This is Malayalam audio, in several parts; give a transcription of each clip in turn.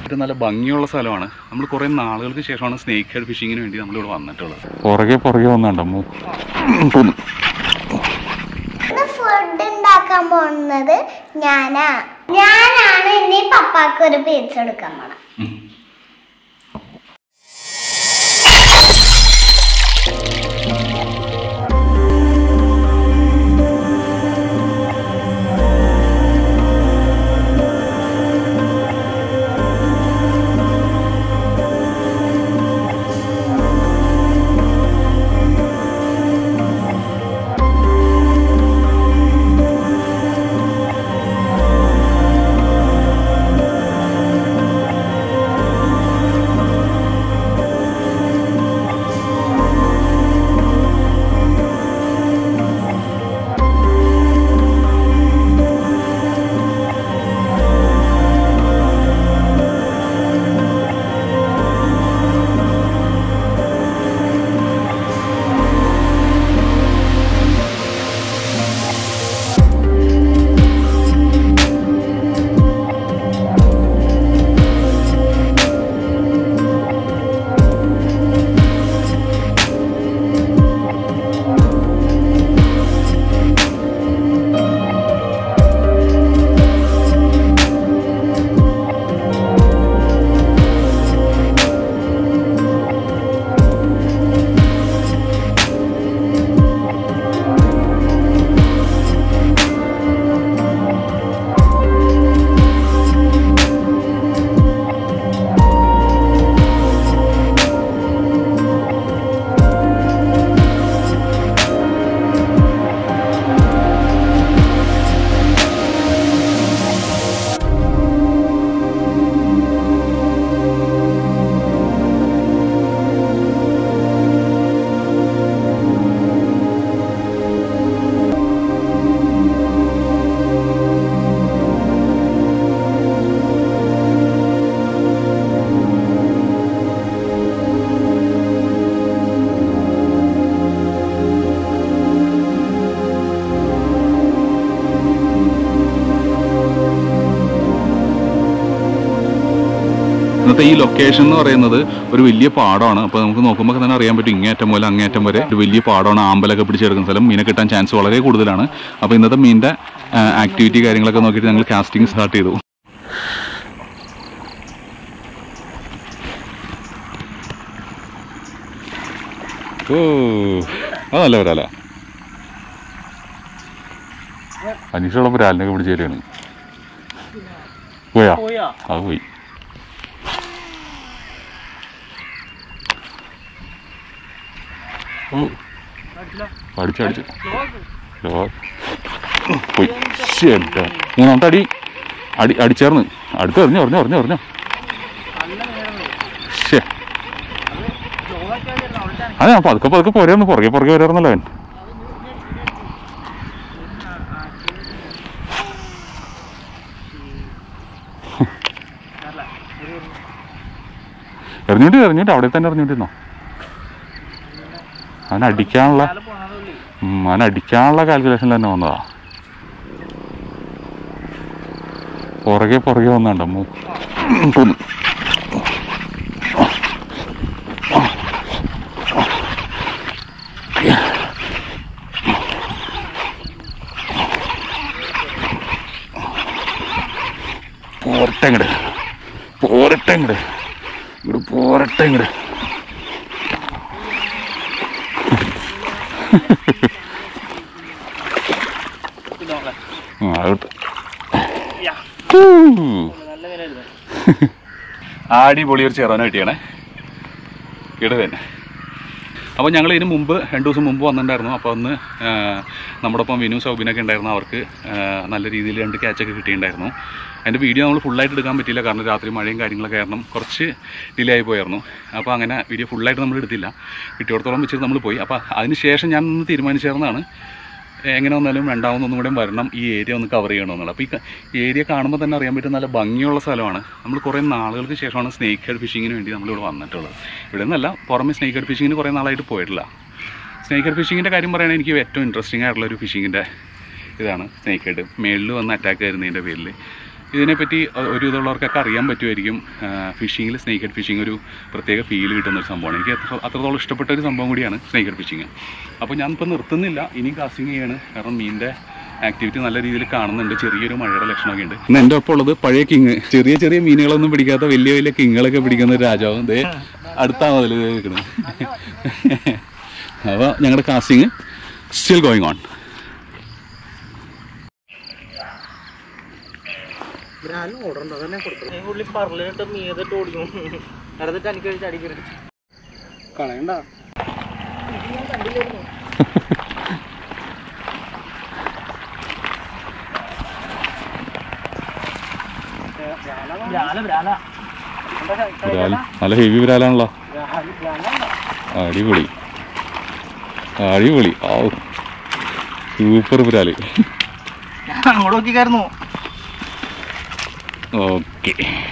ഇത് നല്ല ഭംഗിയുള്ള സ്ഥലമാണ് നമ്മൾ കുറേ നാളുകൾക്ക് ശേഷമാണ് സ്നേക്ക് ഹെഡ് ഫിഷിങ്ങിന് വേണ്ടി നമ്മളിവിടെ വന്നിട്ടുള്ളത് പുറകെ പുറകെ വന്നുണ്ടോ ഇന്ന് ഫുഡ് ഉണ്ടാക്കാൻ പോകുന്നത് ഞാനാ ഞാനാണ് ഇനി പപ്പാക്ക് ഒരു പീസ് എടുക്കാൻ പോണം ഇന്നത്തെ ഈ ലൊക്കേഷൻ എന്ന് പറയുന്നത് ഒരു വലിയ പാടമാണ് അപ്പോൾ നമുക്ക് നോക്കുമ്പോൾ തന്നെ അറിയാൻ പറ്റും ഇങ്ങേറ്റം മുതൽ അങ്ങേറ്റം വരെ ഒരു വലിയ പാടമാണ് ആമ്പലൊക്കെ പിടിച്ചെടുക്കുന്ന സ്ഥലം മീനെ കിട്ടാൻ ചാൻസ് വളരെ കൂടുതലാണ് അപ്പോൾ ഇന്നത്തെ മീനിൻ്റെ ആക്ടിവിറ്റി കാര്യങ്ങളൊക്കെ നോക്കിയിട്ട് ഞങ്ങൾ കാസ്റ്റിംഗ് സ്റ്റാർട്ട് ചെയ്തു ഓ അത് നല്ല വരാല അനീഷുള്ള ഒരാലിനൊക്കെ പിടിച്ച് തരികയാണ് പോയാ അത് പോയി ഓ അടിച്ചു അടിച്ചു ലോ. പോയി ശ്ശേ, എൻ്റെ. മൂന്നാമത്തെ അടി അടി അടിച്ചേർന്ന് അടുത്ത് എറിഞ്ഞോ എറിഞ്ഞോ എറിഞ്ഞോ എറിഞ്ഞോ ശേ അതെ ഞാൻ പതുക്കെ പതുക്കെ പോരായിരുന്നു പുറകെ പുറകെ വരായിരുന്നല്ലോ അവൻ എറിഞ്ഞോട്ട് എറിഞ്ഞോട്ട് അവിടെ തന്നെ എറിഞ്ഞോണ്ടിരുന്നോ അവൻ അടിക്കാനുള്ള ഉം, അവൻ അടിക്കാനുള്ള കാൽക്കുലേഷൻ തന്നെ വന്നതാ പുറകെ പുറകെ വന്നുണ്ടോ മൂ പോന്നു. പോരട്ടെ ഇങ്ങട് പോരട്ടെ ഇങ്ങട് ഇങ്ങട് പോരട്ടെ ഇങ്ങട് ആ, അകത്ത്. ഹൂ. അടിപൊളി ഒരു ചെറുവന കിട്ടിയാണേ കിടുവൻ അപ്പോൾ ഞങ്ങൾ ഇതിന് മുമ്പ് രണ്ട് ദിവസം മുമ്പ് വന്നിട്ടുണ്ടായിരുന്നു അപ്പോൾ അന്ന് ആ, നമ്മുടെ ഒപ്പം വിനു സൗബിനൊക്കെ ഉണ്ടായിരുന്നു അവർക്ക് ആ, നല്ല രീതിയിൽ രണ്ട് ക്യാച്ചൊക്കെ കിട്ടിയിട്ടുണ്ടായിരുന്നു അതിൻ്റെ വീഡിയോ നമ്മൾ ഫുള്ളായിട്ട് എടുക്കാൻ പറ്റിയില്ല കാരണം രാത്രി മഴയും കാര്യങ്ങളൊക്കെ കാരണം കുറച്ച് ഡിലേ ആയി പോയായിരുന്നു അപ്പോൾ അങ്ങനെ വീഡിയോ ഫുള്ളായിട്ട് നമ്മൾ എടുത്തില്ല കിട്ടിയോടത്തോളം വെച്ചിട്ട് നമ്മൾ പോയി അപ്പോൾ അതിന് ശേഷം ഞാൻ ഒന്ന് തീരുമാനിച്ചേർന്നതാണ് എങ്ങനെ വന്നാലും രണ്ടാമതൊന്നും കൂടെ വരണം ഈ ഏരിയ ഒന്ന് കവർ ചെയ്യണമെന്നുള്ളത് അപ്പോൾ ഈ ക- ഈ ഏരിയ കാണുമ്പോൾ തന്നെ അറിയാൻ പറ്റും നല്ല ഭംഗിയുള്ള സ്ഥലമാണ് നമ്മൾ കുറേ നാളുകൾക്ക് ശേഷമാണ് സ്നേക്ക് ഹെഡ് ഫിഷിങ്ങിന് വേണ്ടി നമ്മളിവിടെ വന്നിട്ടുള്ളത് ഇവിടെ നിന്നല്ല പുറമെ സ്നേക്ക് ഹെഡ് ഫിഷിങ്ങിന് കുറേ നാളായിട്ട് പോയിട്ടില്ല സ്നേക്ക് ഹെഡ് ഫിഷിങ്ങിൻ്റെ കാര്യം പറയുകയാണെങ്കിൽ എനിക്ക് ഏറ്റവും ഇൻട്രസ്റ്റിംഗ് ആയിട്ടുള്ള ഒരു ഫിഷിങ്ങിൻ്റെ ഇതാണ് സ്നേക്ക് ഹെഡ് മേളിൽ വന്ന് അറ്റാക്ക് വരുന്നതിൻ്റെ പേരിൽ ഇതിനെപ്പറ്റി ഒരു ഇതുള്ളവർക്കൊക്കെ അറിയാൻ പറ്റുമായിരിക്കും ഫിഷിങ്ങിൽ സ്നേക്ക് ഹെഡ് ഫിഷിംഗ് ഒരു പ്രത്യേക ഫീൽ കിട്ടുന്ന ഒരു സംഭവമാണ് എനിക്ക് അത്ര അത്രത്തോളം ഇഷ്ടപ്പെട്ട ഒരു സംഭവം കൂടിയാണ് സ്നേക്ക് ഹെഡ് ഫിഷിങ് അപ്പോൾ ഞാനിപ്പോൾ നിർത്തുന്നില്ല ഇനി കാസ്റ്റിംഗ് ചെയ്യാണ് കാരണം മീനിൻ്റെ ആക്ടിവിറ്റി നല്ല രീതിയിൽ കാണുന്നുണ്ട് ചെറിയൊരു മഴയുടെ ലക്ഷണമൊക്കെ ഉണ്ട് ഇന്ന് എൻ്റെ ഒപ്പം ഉള്ളത് പഴയ കിങ് ചെറിയ ചെറിയ മീനുകളൊന്നും പിടിക്കാത്ത വലിയ വലിയ കിങ്ങുകളൊക്കെ പിടിക്കുന്ന ഒരു രാജാവും ദേ അടുത്താണ് അതിൽ നിൽക്കുന്നത് അപ്പോൾ ഞങ്ങളുടെ കാസ്റ്റിംഗ് സ്റ്റിൽ ഗോയിങ് ഓൺ പുള്ളി പറഞ്ഞിട്ട് മീതിട്ട് ഓടിക്കും വെറുതെ എനിക്ക് ചടി കയറി കളയണ്ട ബ്രാല ബ്രാല വിരാൽ നല്ല ഹെവി വിരാലാണല്ലോ അടിപൊളി അടിപൊളി ഓ സൂപ്പർ വിരാല് അങ്ങോട്ട് നോക്കിക്കായിരുന്നു ഓക്കെ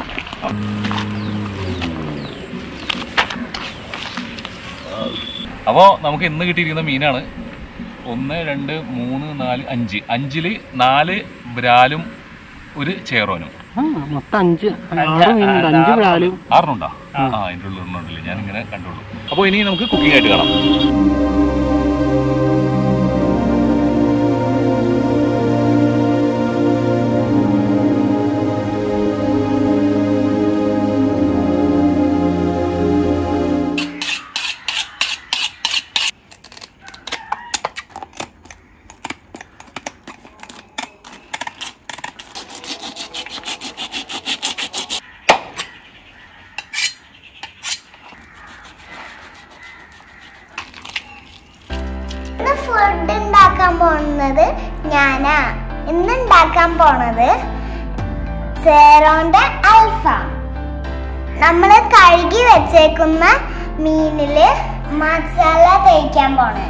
അപ്പോൾ നമുക്ക് ഇന്ന് കിട്ടിയിരിക്കുന്ന മീനാണ് ഒന്ന് രണ്ട് മൂന്ന് നാല് അഞ്ച് അഞ്ചില് നാല് ബ്രാലും ഒരു ചേറോനും മൊത്തം അഞ്ച് ആറ് മീനുണ്ട് അഞ്ച് ബ്രാലും ആറിനുണ്ടോ ആ അതിൻ്റെ ഉള്ളിൽ ഒരെണ്ണമുണ്ടല്ലേ ഞാൻ ഇങ്ങനെ കണ്ടുള്ളൂ അപ്പോൾ ഇനി നമുക്ക് കുക്കിംഗ് ആയിട്ട് കാണാം ഇന്ന് ഫുഡ് ഉണ്ടാക്കാൻ പോകുന്നത് ഞാനാ ഇന്ന് ഉണ്ടാക്കാൻ പോണത് സേറോന്റെ അൽഫാം നമ്മൾ കഴുകി വെച്ചേക്കുന്ന മീനില് മസാല തേക്കാൻ പോണേ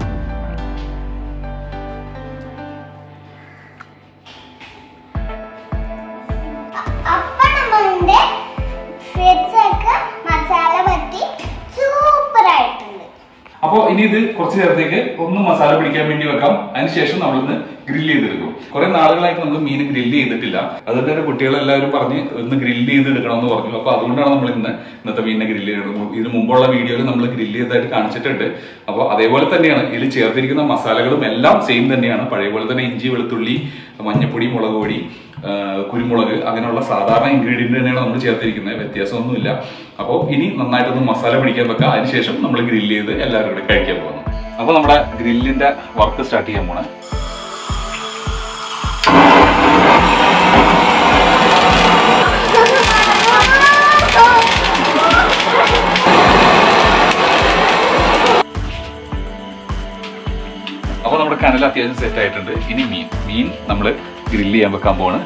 അപ്പൊ നമ്മളുടെ ഫ്രിഡ്ജൊക്കെ മസാല പറ്റി സൂപ്പർ ആയിട്ടുണ്ട് അപ്പോൾ ഇനി ഇത് കുറച്ച് നേരത്തേക്ക് ഒന്ന് മസാല പിടിക്കാൻ വേണ്ടി വെക്കാം അതിനുശേഷം നമ്മളിന്ന് ഗ്രില്ല് ചെയ്തെടുക്കും കുറെ നാളുകളായിട്ട് നമ്മൾ മീൻ ഗ്രില്ല് ചെയ്തിട്ടില്ല അതുകൊണ്ട് തന്നെ കുട്ടികളെല്ലാവരും പറഞ്ഞ് ഒന്ന് ഗ്രില്ല് ചെയ്തെടുക്കണം എന്ന് പറഞ്ഞു അപ്പോൾ അതുകൊണ്ടാണ് നമ്മൾ ഇന്ന് ഇന്നത്തെ മീനിനെ ഗ്രില്ല് ചെയ്തെടുക്കുന്നത് ഇതിന് മുമ്പുള്ള വീഡിയോയിൽ നമ്മൾ ഗ്രില്ല് ചെയ്തതായിട്ട് കാണിച്ചിട്ടുണ്ട് അപ്പോൾ അതേപോലെ തന്നെയാണ് ഇതിൽ ചേർത്തിരിക്കുന്ന മസാലകളും എല്ലാം സെയിം തന്നെയാണ് പഴയ പോലെ തന്നെ ഇഞ്ചി വെളുത്തുള്ളി മഞ്ഞപ്പൊടി മുളക് പൊടി ആ, കുരുമുളക് അങ്ങനെയുള്ള സാധാരണ ഇൻഗ്രീഡിയന്റ് തന്നെയാണ് നമ്മൾ ചേർത്തിരിക്കുന്നത് വ്യത്യാസമൊന്നുമില്ല അപ്പോൾ ഇനി നന്നായിട്ടൊന്ന് മസാല പിടിക്കാൻ വെക്കാം അതിനുശേഷം നമ്മൾ ഗ്രില്ല് ചെയ്ത് എല്ലാവരും കൂടെ കഴിക്കാൻ പോകുന്നു അപ്പോൾ നമ്മുടെ ഗ്രില്ലിന്റെ വർക്ക് സ്റ്റാർട്ട് ചെയ്യാൻ പോണേ അപ്പോൾ നമ്മുടെ കനൽ അത്യാവശ്യം സെറ്റ് ആയിട്ടുണ്ട് ഇനി മീൻ മീൻ നമ്മൾ ഗ്രില്ല് ചെയ്യാൻ വെക്കാൻ പോണ്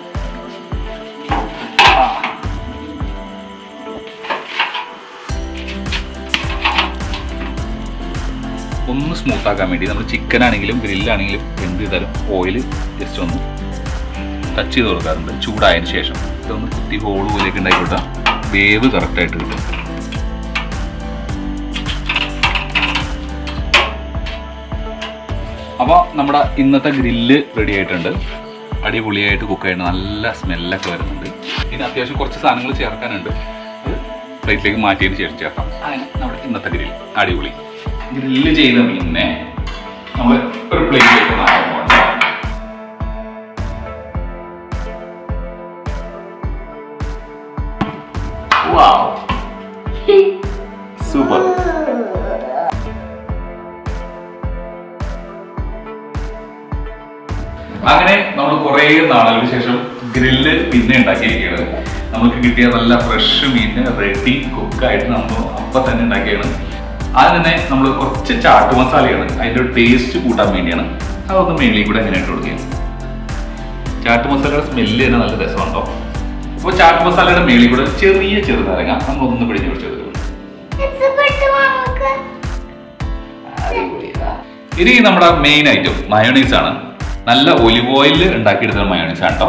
ഒന്ന് സ്മൂത്ത് ആക്കാൻ വേണ്ടി നമ്മൾ ചിക്കൻ ആണെങ്കിലും ഗ്രില്ലാണെങ്കിലും എന്ത് ചെയ്താലും ഓയിൽ ജസ്റ്റ് ഒന്ന് ടച്ച് ചെയ്ത് കൊടുക്കാറുണ്ട് ചൂടായതിനു ശേഷം ഇതൊന്ന് കുത്തി ഹോൾ പോലെയൊക്കെ ഉണ്ടാക്കി കൊടുത്താൽ വേവ് കറക്റ്റായിട്ട് കിട്ടും അപ്പോൾ നമ്മുടെ ഇന്നത്തെ ഗ്രില്ല് റെഡി ആയിട്ടുണ്ട് അടിപൊളിയായിട്ട് കുക്ക് ആയിട്ട് നല്ല സ്മെല്ലൊക്കെ വരുന്നുണ്ട് ഇനി അത്യാവശ്യം കുറച്ച് സാധനങ്ങൾ ചേർക്കാനുണ്ട് അത് പ്ലേറ്റിലേക്ക് മാറ്റിയതിന് ശേഷം ചേർക്കാം അങ്ങനെ നമ്മുടെ ഇന്നത്തെ ഗ്രിൽ അടിപൊളി ഗ്രില്ല് ചെയ്ത മീനിനെ നമ്മൾ ഒരു പ്ലേറ്റിലേക്ക് മാറ്റാൻ പോകണം സൂപ്പർ അങ്ങനെ നമ്മൾ കുറേ നാളുകൾക്ക് ശേഷം ഗ്രില്ല് പിന്നെ ഉണ്ടാക്കിയിരിക്കുകയാണ് നമുക്ക് കിട്ടിയ നല്ല ഫ്രഷ് മീൻ റെഡി കുക്കായിട്ട് നമ്മൾ അപ്പം തന്നെ ഉണ്ടാക്കിയാണ് അത് തന്നെ നമ്മൾ കുറച്ച് ചാട്ട് മസാലയാണ് അതിൻ്റെ ഒരു ടേസ്റ്റ് കൂട്ടാൻ വേണ്ടിയാണ് അതൊന്ന് മേളിൽ കൂടെ എങ്ങനെ ഇട്ട് കൊടുക്കുക ചാട്ട് മസാലയുടെ സ്മെല്ല് തന്നെ നല്ല രസമുണ്ടോ അപ്പോൾ ചാട്ട് മസാലയുടെ മേളിൽ കൂടെ ചെറിയ ചെറുനാരങ്ങ നമ്മൾ ഒന്ന് പിടിഞ്ഞ് പിടിച്ചെടുക്കും ഇഷ്ടപ്പെട്ടു നമുക്ക് ഇനി നമ്മുടെ മെയിൻ ഐറ്റം മയോണൈസ് ആണ് നല്ല ഒലിവ് ഓയിലിൽ ഉണ്ടാക്കിയെടുത്ത മയോണൈസ് ആണ് കേട്ടോ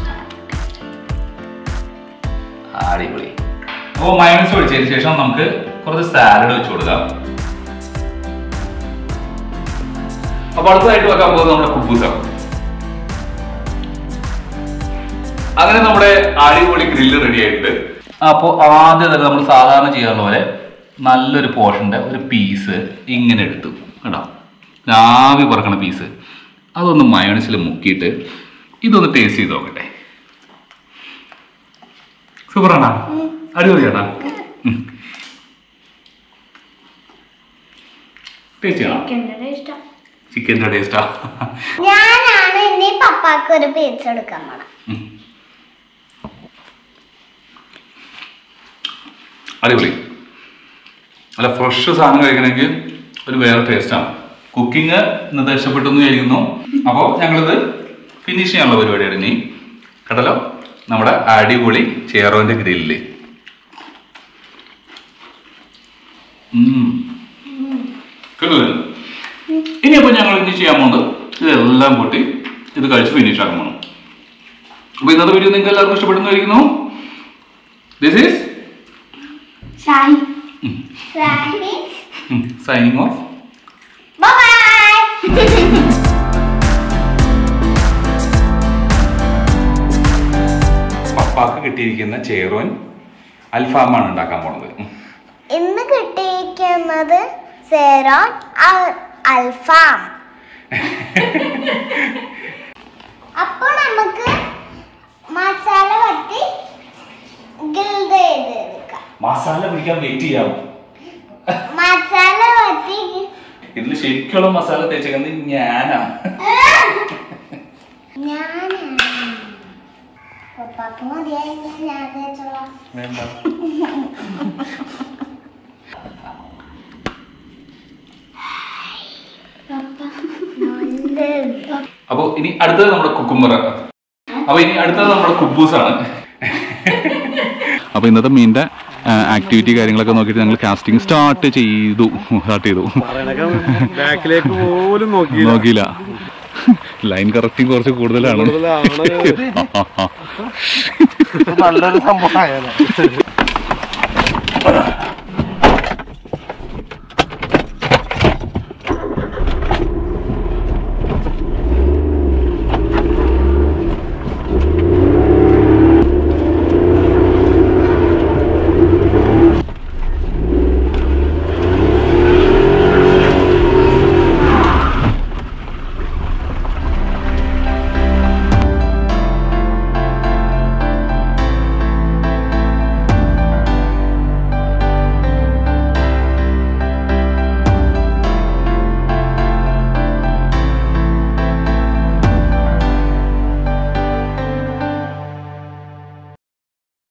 അടിപൊളി അപ്പോൾ മയോണൈസ് ഒഴിച്ചതിന് ശേഷം നമുക്ക് കുറച്ച് സാലഡ് വെച്ച് കൊടുക്കാം അപ്പൊ അടുത്തതായിട്ട് വെക്കാൻ പോകുന്നത് നമ്മുടെ കുബൂസാണ് അങ്ങനെ നമ്മുടെ അടിപൊളി ഗ്രില്ല് റെഡി ആയിട്ടുണ്ട് അപ്പോൾ ആദ്യം തന്നെ നമ്മൾ സാധാരണ ചെയ്യാറുള്ള പോലെ നല്ലൊരു പോർഷൻ്റെ ഒരു പീസ് ഇങ്ങനെ എടുത്തു കേട്ടോ രാവി പറക്കണ പീസ് അതൊന്ന് മയോണസിൽ മുക്കിയിട്ട് ഇതൊന്ന് ടേസ്റ്റ് ചെയ്ത് നോക്കട്ടെ സൂപ്പറാണോ അടിപൊളിയാണോ ടേസ്റ്റ് ചെയ്യണം ഇഷ്ടം ചിക്കൻ്റെ ടേസ്റ്റാ ഞാനാണ് ഇനി പപ്പാക്ക് ഒരു പീസ് എടുക്കാൻ പോണം അടിപൊളി നല്ല ഫ്രഷ് സാധനം കഴിക്കണമെങ്കിൽ ഒരു വേറെ ടേസ്റ്റാണ് കുക്കിംഗ് ഇന്നത്തെ ഇഷ്ടപ്പെട്ടു എന്ന് വിചാരിക്കുന്നു അപ്പോൾ ഞങ്ങളിത് ഫിനിഷ് ചെയ്യാനുള്ള പരിപാടിയാണ് ഇനി കേട്ടല്ലോ നമ്മുടെ അടിപൊളി ചേറോന്റെ ഗ്രില്ല് കേട്ടോ ഇനിയപ്പോൾ ഞങ്ങൾ ഇനി ചെയ്യാൻ പോകുന്നത് ഇതെല്ലാം കൂട്ടി ഇത് കഴിച്ച് ഫിനിഷ് ആക്കാൻ പോകണം അപ്പോൾ ഇന്നത്തെ വീഡിയോ നിങ്ങൾക്ക് എല്ലാവർക്കും ഇഷ്ടപ്പെടുന്നു വിചാരിക്കുന്നു this is Shahi Shahi signing off bye പപ്പാക്ക് കിട്ടിയിരിക്കുന്ന ചേറോൻ അൽഫാമാണ് ഉണ്ടാക്കാൻ പോണത് ഉം. ഇന്ന് കിട്ടിയിരിക്കുന്നത് സേറോൺ അൽ- അൽഫാം അപ്പോൾ നമുക്ക് മസാല പറ്റി ഗിൽഡ് ചെയ്തെടുക്കാം മസാല പിടിക്കാൻ വെയിറ്റ് ചെയ്യാം മസാല പറ്റി ഇതിൽ ശരിക്കുള്ള മസാല തേച്ചേക്കുന്നത് ഞാനാ ഞാനാണ് പപ്പാക്ക് മതിയായി ഞാൻ തേച്ചോളാം വേണ്ട നല്ല അപ്പൊ ഇനി അടുത്തത് നമ്മുടെ കുക്കുമ്പർ അപ്പൊ ഇനി അടുത്തത് നമ്മുടെ കുബൂസ് ആണ് അപ്പൊ ഇന്നത്തെ മീനിന്റെ ആക്ടിവിറ്റി കാര്യങ്ങളൊക്കെ നോക്കിയിട്ട് ഞങ്ങൾ കാസ്റ്റിംഗ് സ്റ്റാർട്ട് ചെയ്തു സ്റ്റാർട്ട് ചെയ്തു ബാക്കിലേക്ക് പോലും നോക്കി നോക്കിയില്ല ലൈൻ കറക്റ്റിംഗ് കുറച്ച് കൂടുതലാണ് നല്ലൊരു സംഭവം